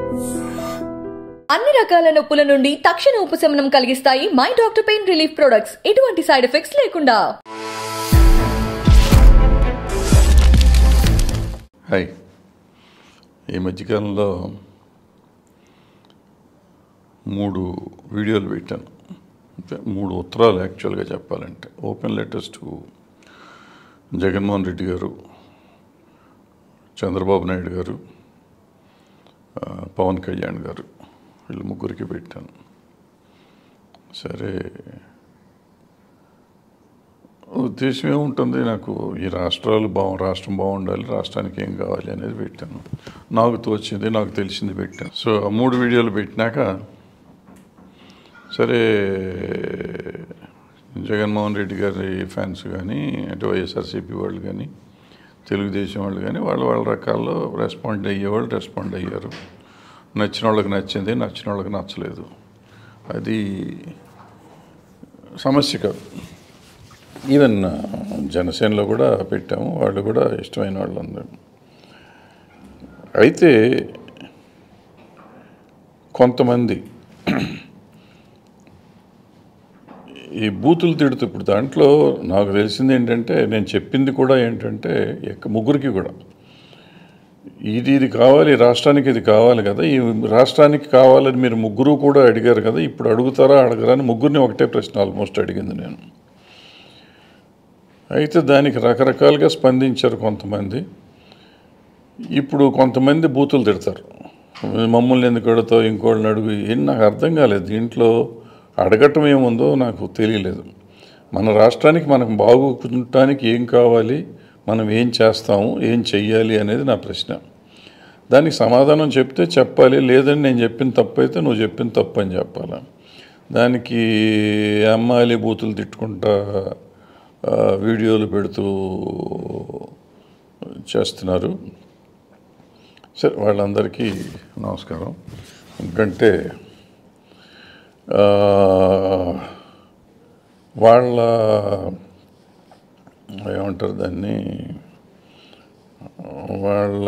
అన్ని రకాల నొప్పుల నుండి తక్షణ ఉపశమనం కలిగిస్తాయి my doctor pain relief products ఎటువంటి సైడ్ ఎఫెక్ట్స్ లేకుండా హాయ్ ఈ మధ్యకాలంలో మూడు వీడియోలు పెట్టాను అంటే మూడు ఉత్తరాలు యాక్చువల్గా చెప్పాలంటే open letters to Jaganmohan Reddy garu Chandrababu Naidu గారు ఆ, పవన్ కళ్యాణ్ గారు వీళ్ళు ముగ్గురికి పెట్టాను సరే ఉద్దేశం ఏముంటుంది నాకు ఈ రాష్ట్రాలు బాగు రాష్ట్రం బాగుండాలి రాష్ట్రానికి ఏం కావాలి అనేది పెట్టాను నాకు తోచింది నాకు తెలిసింది పెట్టాను సో ఆ మూడు వీడియోలు పెట్టినాక సరే జగన్మోహన్ రెడ్డి గారి ఫ్యాన్స్ కానీ అంటే వైఎస్ఆర్సీపీ వాళ్ళు కానీ తెలుగుదేశం వాళ్ళు కానీ వాళ్ళ వాళ్ళ రకాల్లో రెస్పాండ్ అయ్యేవాళ్ళు రెస్పాండ్ అయ్యారు నచ్చిన వాళ్ళకి నచ్చింది నచ్చిన వాళ్ళకి నచ్చలేదు అది సమస్య కాదు ఈవెన్ జనసేనలో కూడా పెట్టాము వాళ్ళు కూడా ఇష్టమైన వాళ్ళు అందరూ అయితే కొంతమంది ఈ బూతులు తిడుతూ ఇప్పుడు దాంట్లో నాకు తెలిసింది ఏంటంటే నేను చెప్పింది కూడా ఏంటంటే ఎక్క- ముగ్గురికి కూడా ఇది ఇది కావాలి రాష్ట్రానికి ఇది కావాలి కదా ఈ రాష్ట్రానికి కావాలని మీరు ముగ్గురు కూడా అడిగారు కదా ఇప్పుడు అడుగుతారా అడగరా అని ముగ్గురిని ఒకటే ప్రశ్న ఆల్మోస్ట్ అడిగింది నేను అయితే దానికి రకరకాలుగా స్పందించారు కొంతమంది ఇప్పుడు కొంతమంది బూతులు తిడతారు మమ్మల్ని ఎందుకు అడుగుతావు ఇంకోళ్ళని అడుగు ఏం నాకు అర్థం కాలేదు దీంట్లో అడగటం ఏముందో నాకు తెలియలేదు మన రాష్ట్రానికి మనకు బాగుండటానికి ఏం కావాలి మనం ఏం చేస్తాము ఏం చెయ్యాలి అనేది నా ప్రశ్న దానికి సమాధానం చెప్తే చెప్పాలి లేదని నేను చెప్పిన తప్పు అయితే నువ్వు చెప్పిన తప్పు అని చెప్పాలా దానికి అమ్మాయిలు బూతులు తిట్టుకుంటా ఆ, వీడియోలు పెడుతూ చేస్తున్నారు సరే వాళ్ళందరికీ నమస్కారం ఎందుకంటే ఆ, వాళ్ళ ఏమంటారు దాన్ని వాళ్ళ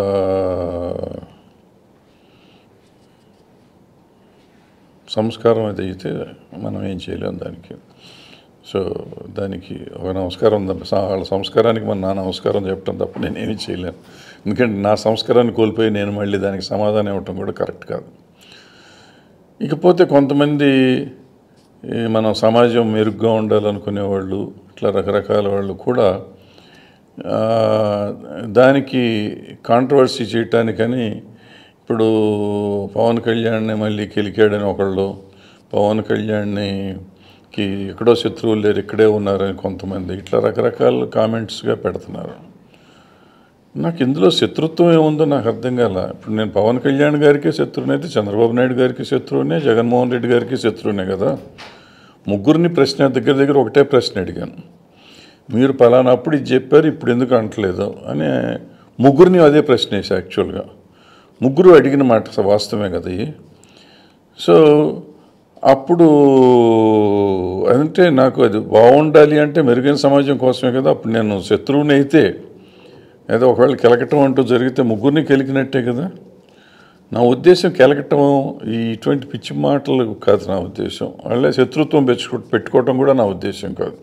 సంస్కారం అది అయితే మనం ఏం చేయలేం దానికి సో దానికి ఒక నమస్కారం ఉందండి సా- వాళ్ళ సంస్కారానికి మన నా నమస్కారం చెప్పడం తప్ప నేను ఏమీ చేయలేను ఎందుకంటే నా సంస్కారాన్ని కోల్పోయి నేను మళ్ళీ దానికి సమాధానం ఇవ్వటం కూడా కరెక్ట్ కాదు ఇకపోతే కొంతమంది ఈ మనం సమాజం మెరుగ్గా ఉండాలనుకునే వాళ్ళు ఇట్లా రకరకాల వాళ్ళు కూడా ఆ, దానికి కాంట్రవర్సీ చేయటానికని ఇప్పుడు పవన్ కళ్యాణ్ని మళ్ళీ కెలికాడని ఒకళ్ళు పవన్ కళ్యాణ్కి ఎక్కడో శత్రువులు లేరు ఇక్కడే ఉన్నారని కొంతమంది ఇట్లా రకరకాల కామెంట్స్గా పెడుతున్నారు నాకు ఇందులో శత్రుత్వం ఏముందో నాకు అర్థం కాల ఇప్పుడు నేను పవన్ కళ్యాణ్ గారికి శత్రువుని అయితే చంద్రబాబు నాయుడు గారికి శత్రువునే జగన్మోహన్ రెడ్డి గారికి శత్రువునే కదా ముగ్గురిని ప్రశ్న దగ్గర దగ్గర ఒకటే ప్రశ్న అడిగాను మీరు పలానప్పుడు ఇది చెప్పారు ఇప్పుడు ఎందుకు అంటలేదు అని ముగ్గురిని అదే ప్రశ్న వేసి యాక్చువల్గా ముగ్గురు అడిగిన మాట వాస్తవమే కదా ఇది సో అప్పుడు అంటే నాకు అది బాగుండాలి అంటే మెరుగైన సమాజం కోసమే కదా అప్పుడు నేను శత్రువుని అయితే ఏదో ఒకవేళ కెలకటం అంటూ జరిగితే ముగ్గురిని కెలికినట్టే కదా నా ఉద్దేశం కెలకటం ఈ ఇటువంటి పిచ్చి మాటలు కాదు నా ఉద్దేశం వాళ్ళే శత్రుత్వం పెంచుకో పెట్టుకోవటం కూడా నా ఉద్దేశం కాదు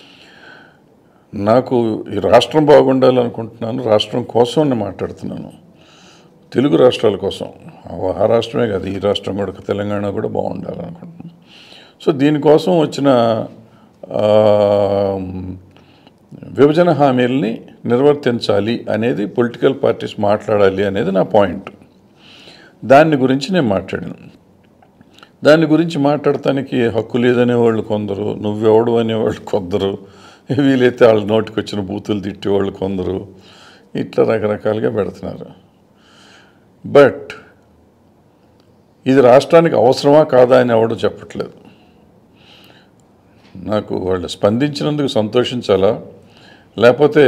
నాకు ఈ రాష్ట్రం బాగుండాలనుకుంటున్నాను రాష్ట్రం కోసం నేను మాట్లాడుతున్నాను తెలుగు రాష్ట్రాల కోసం ఆ- ఆ రాష్ట్రమే కాదు ఈ రాష్ట్రం కూడా తెలంగాణ కూడా బాగుండాలనుకుంటున్నాను సో దీనికోసం వచ్చిన ఆ, విభజన హామీల్ని నిర్వర్తించాలి అనేది పొలిటికల్ పార్టీస్ మాట్లాడాలి అనేది నా పాయింట్ దాని గురించి నేను మాట్లాడాను దాని గురించి మాట్లాడటానికి హక్కు లేదనే వాళ్ళు కొందరు నువ్వెవడు అనేవాళ్ళు కొందరు వీలైతే వాళ్ళ నోటికి వచ్చిన బూతులు తిట్టేవాళ్ళు కొందరు ఇట్లా రకరకాలుగా పెడుతున్నారు బట్ ఇది రాష్ట్రానికి అవసరమా కాదా అని ఎవడు చెప్పట్లేదు నాకు వాళ్ళు స్పందించినందుకు సంతోషించాలా లేకపోతే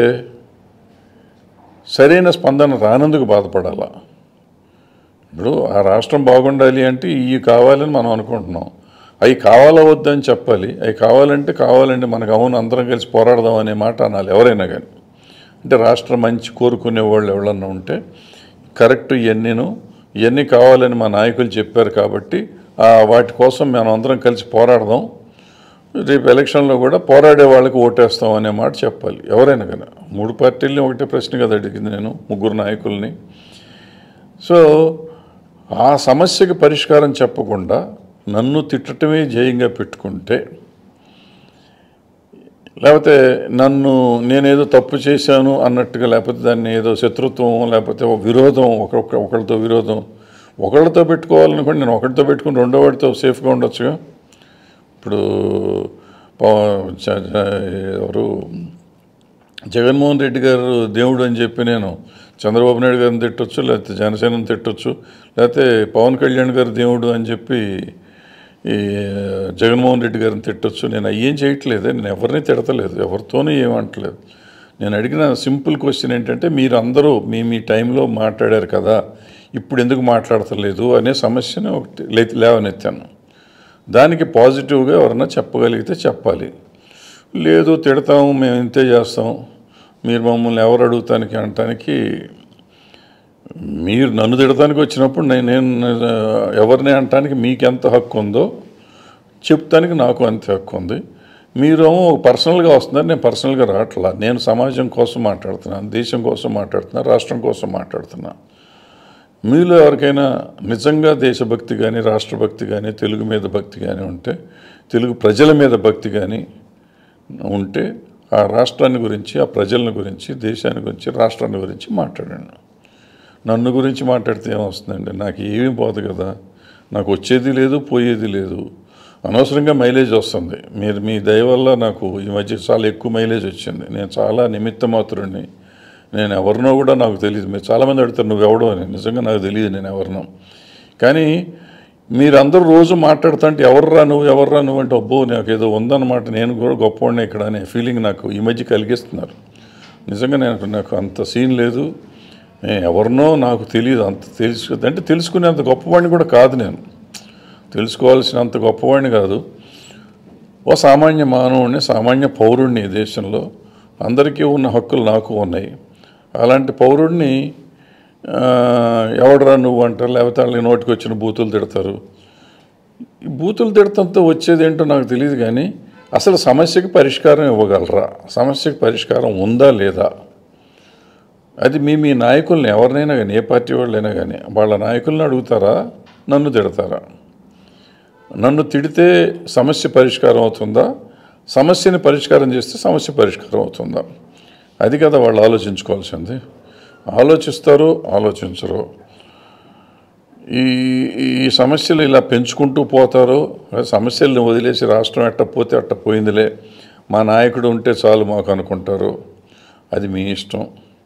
సరైన స్పందన రానందుకు బాధపడాలా ఇప్పుడు ఆ రాష్ట్రం బాగుండాలి అంటే ఇవి కావాలని మనం అనుకుంటున్నాం అవి కావాలా వద్దని చెప్పాలి అవి కావాలంటే కావాలంటే మనకు అవును అందరం కలిసి పోరాడదాం అనే మాట అనాలి ఎవరైనా కానీ అంటే రాష్ట్రం మంచి కోరుకునే వాళ్ళు ఎవరన్నా ఉంటే కరెక్ట్ ఇవన్నీను ఇవన్నీ కావాలని మా నాయకులు చెప్పారు కాబట్టి ఆ వాటి కోసం మనం అందరం కలిసి పోరాడదాం రేపు ఎలక్షన్లో కూడా పోరాడే వాళ్ళకి ఓటేస్తాం అనే మాట చెప్పాలి ఎవరైనా కానీ మూడు పార్టీలని ఒకటే ప్రశ్న కదా అడిగింది నేను ముగ్గురు నాయకుల్ని సో ఆ సమస్యకి పరిష్కారం చెప్పకుండా నన్ను తిట్టటమే జయంగా పెట్టుకుంటే లేకపోతే నన్ను నేనేదో తప్పు చేశాను అన్నట్టుగా లేకపోతే దాన్ని ఏదో శత్రుత్వం లేకపోతే ఒక విరోధం ఒక ఒకరితో విరోధం ఒకళ్ళతో పెట్టుకోవాలనుకోండి నేను ఒకరితో పెట్టుకుని రెండో వాడితో సేఫ్గా ఉండొచ్చుగా ఇప్పుడు పవ- చ- చ- ఎవరు జగన్మోహన్ రెడ్డి గారు దేవుడు అని చెప్పి నేను చంద్రబాబు నాయుడు గారిని తిట్టొచ్చు లేకపోతే జనసేనని తిట్టొచ్చు లేకపోతే పవన్ కళ్యాణ్ గారు దేవుడు అని చెప్పి ఈ జగన్మోహన్ రెడ్డి గారిని తిట్టొచ్చు నేను అయ్యేం చేయట్లేదు నేను ఎవరిని తిడతలేదు ఎవరితోనూ ఏమంటలేదు నేను అడిగిన సింపుల్ క్వశ్చన్ ఏంటంటే మీరు అందరూ మీ మీ టైంలో మాట్లాడారు కదా ఇప్పుడు ఎందుకు మాట్లాడతలేదు అనే సమస్యని ఒకటి లే- లేవనెత్తాను దానికి పాజిటివ్గా ఎవరన్నా చెప్పగలిగితే చెప్పాలి లేదు తిడతాము మేము ఇంతే చేస్తాం మీరు మమ్మల్ని ఎవరు అడుగుతానికి అనటానికి మీరు నన్ను తిడటానికి వచ్చినప్పుడు నేను నేను ఎవరిని అనటానికి మీకు ఎంత హక్కు ఉందో చెప్తానికి నాకు అంతే హక్కు ఉంది మీరు పర్సనల్గా వస్తున్నారు నేను పర్సనల్గా రావట్లా నేను సమాజం కోసం మాట్లాడుతున్నాను దేశం కోసం మాట్లాడుతున్నా రాష్ట్రం కోసం మాట్లాడుతున్నా మీలో ఎవరికైనా నిజంగా దేశభక్తి కానీ రాష్ట్రభక్తి కానీ తెలుగు మీద భక్తి కానీ ఉంటే తెలుగు ప్రజల మీద భక్తి కానీ ఉంటే ఆ రాష్ట్రాన్ని గురించి ఆ ప్రజల గురించి దేశాన్ని గురించి రాష్ట్రాన్ని గురించి మాట్లాడండి నన్ను గురించి మాట్లాడితే ఏమొస్తుందండి నాకు ఏమీ పోదు కదా నాకు వచ్చేది లేదు పోయేది లేదు అనవసరంగా మైలేజ్ వస్తుంది మీరు మీ దయ వల్ల నాకు ఈ మధ్య చాలా ఎక్కువ మైలేజ్ వచ్చింది నేను చాలా నిమిత్త మాత్రుడిని నేను ఎవరినో కూడా నాకు తెలియదు మీరు చాలామంది అడుగుతారు నువ్వు ఎవడో అని నిజంగా నాకు తెలియదు నేను ఎవరినో కానీ మీరందరూ రోజు మాట్లాడుతుంటే ఎవర్రా నువ్వు ఎవర్రా నువ్వు అంటే అబ్బో నాకు ఏదో ఉందన్నమాట నేను కూడా గొప్పవాడిని ఇక్కడ అనే ఫీలింగ్ నాకు ఈ మధ్య కలిగిస్తున్నారు నిజంగా నేను నాకు అంత సీన్ లేదు నేను ఎవరినో నాకు తెలియదు అంత తెలుసు అంటే తెలుసుకునేంత గొప్పవాడిని కూడా కాదు నేను తెలుసుకోవాల్సినంత గొప్పవాడిని కాదు ఓ సామాన్య మానవుడిని సామాన్య పౌరుడిని ఈ దేశంలో అందరికీ ఉన్న హక్కులు నాకు ఉన్నాయి అలాంటి పౌరుడిని ఆ, ఎవడరా నువ్వు అంటారు లేకపోతే వాళ్ళకి నోటికి వచ్చిన బూతులు తిడతారు ఈ బూతులు తిడతంతో వచ్చేది ఏంటో నాకు తెలియదు కానీ అసలు సమస్యకి పరిష్కారం ఇవ్వగలరా సమస్యకి పరిష్కారం ఉందా లేదా అది మీ మీ నాయకుల్ని ఎవరినైనా కానీ ఏ పార్టీ వాళ్ళైనా కానీ వాళ్ళ నాయకుల్ని అడుగుతారా నన్ను తిడతారా నన్ను తిడితే సమస్య పరిష్కారం అవుతుందా సమస్యని పరిష్కారం చేస్తే సమస్య పరిష్కారం అవుతుందా అది కదా వాళ్ళు ఆలోచించుకోవాల్సింది ఆలోచిస్తారు ఆలోచించరు ఈ ఈ సమస్యలు ఇలా పెంచుకుంటూ పోతారు సమస్యల్ని వదిలేసి రాష్ట్రం ఎట్ట పోతే అట్ట పోయిందిలే మా నాయకుడు ఉంటే చాలు మాకు అనుకుంటారు అది మీ ఇష్టం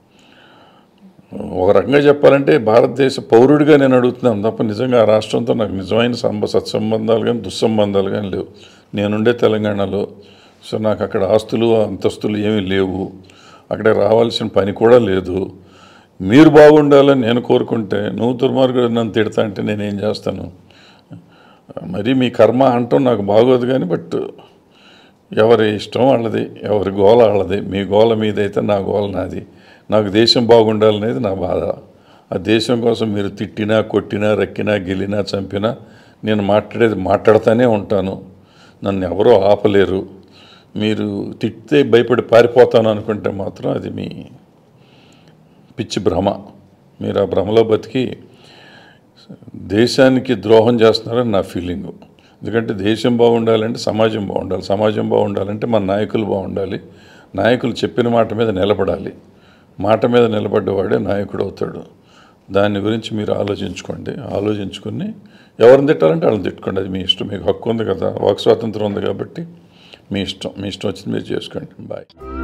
ఒక రకంగా చెప్పాలంటే భారతదేశ పౌరుడిగా నేను అడుగుతున్నాను తప్ప నిజంగా ఆ రాష్ట్రంతో నాకు నిజమైన సంబ సత్సంబంధాలు కానీ దుస్సంబంధాలు కానీ లేవు నేనుండే తెలంగాణలో సో నాకు అక్కడ ఆస్తులు అంతస్తులు ఏమీ లేవు అక్కడ రావాల్సిన పని కూడా లేదు మీరు బాగుండాలని నేను కోరుకుంటే నువ్వు దుర్మార్గుడు నన్ను తిడతా అంటే నేనేం చేస్తాను మరి మీ కర్మ అంటాం నాకు బాగోదు కానీ బట్ ఎవరి ఇష్టం వాళ్ళది ఎవరి గోల వాళ్ళది మీ గోల మీదైతే నా గోల నాది నాకు దేశం బాగుండాలనేది నా బాధ ఆ దేశం కోసం మీరు తిట్టినా కొట్టినా రక్కినా గెలినా చంపినా నేను మాట్లాడేది మాట్లాడుతూనే ఉంటాను నన్ను ఎవరో ఆపలేరు మీరు తిట్టితే భయపడి పారిపోతాను అనుకుంటే మాత్రం అది మీ పిచ్చి భ్రమ మీరు ఆ భ్రమలో బతికి దేశానికి ద్రోహం చేస్తున్నారని నా ఫీలింగు ఎందుకంటే దేశం బాగుండాలంటే సమాజం బాగుండాలి సమాజం బాగుండాలంటే మన నాయకులు బాగుండాలి నాయకులు చెప్పిన మాట మీద నిలబడాలి మాట మీద నిలబడ్డవాడే నాయకుడు అవుతాడు దాని గురించి మీరు ఆలోచించుకోండి ఆలోచించుకుని ఎవరిని తిట్టాలంటే వాళ్ళని తిట్టుకోండి అది మీ ఇష్టం మీకు హక్కు ఉంది కదా వాక్ స్వాతంత్రం ఉంది కాబట్టి మీ ఇష్టం మీ ఇష్టం వచ్చింది మీరు చేసుకోండి బాయ్